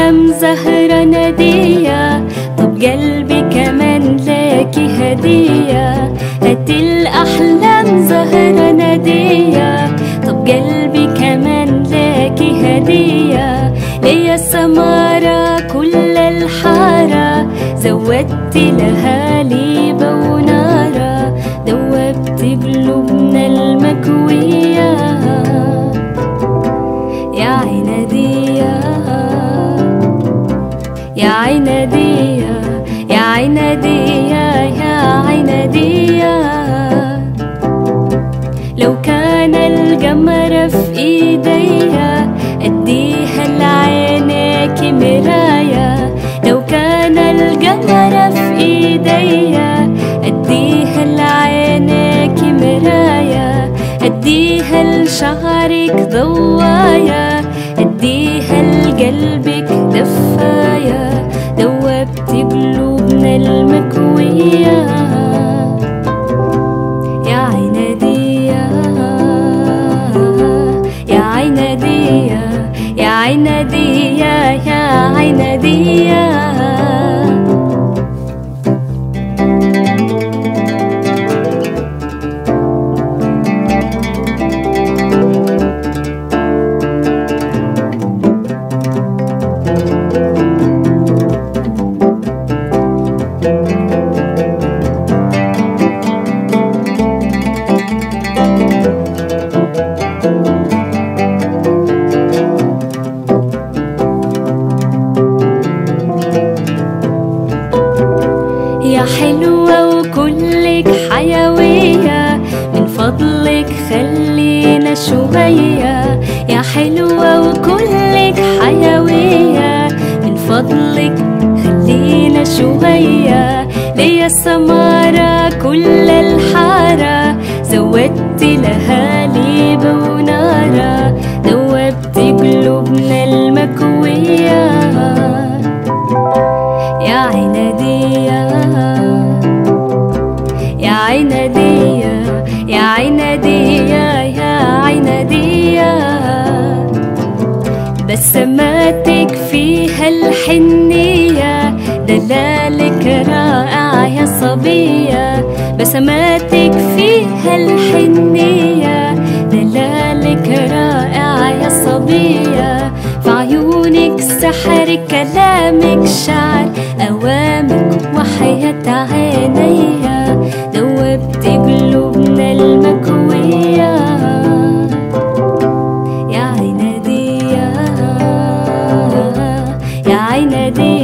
الأحلام زهرة نادية طب قلبي كمان لاكي هدية هات الأحلام زهرة نادية طب قلبي كمان لاكي هدية ليا سمارة كل الحارة زودت لها ليبة ونارة دوبت قلوبنا المكوية يا عنادية يا عنادية يا عنادية يا عنادية لو كان القمر في ايديا اديها لعينيك مراية لو كان القمر في ايديا اديها لعينيك مراية اديها لشعرك ضوايا اديها لقلبك دفاية دوبت قلوبنا المكوية يا عنادية يا عنادية يا عنادية يا عنادية يا حلوة وكلك حيوية من فضلك خلينا شوية يا حلوة وكلك حيوية من فضلك خلينا شوية ليا سمارة كل الحارة زودت لها ليبة ونارة دوبت قلوبنا المكوية يا عنادية يا عنادية يا عنادية يا عنادية بسماتك فيها الحنية دلالك رائع يا صبية بسماتك فيها الحنية دلالك رائع يا صبية في عيونك سحر كلامك شعر أوامك وحياة عينيا دوبت قلوبنا المكوية يا عنادية يا عنادية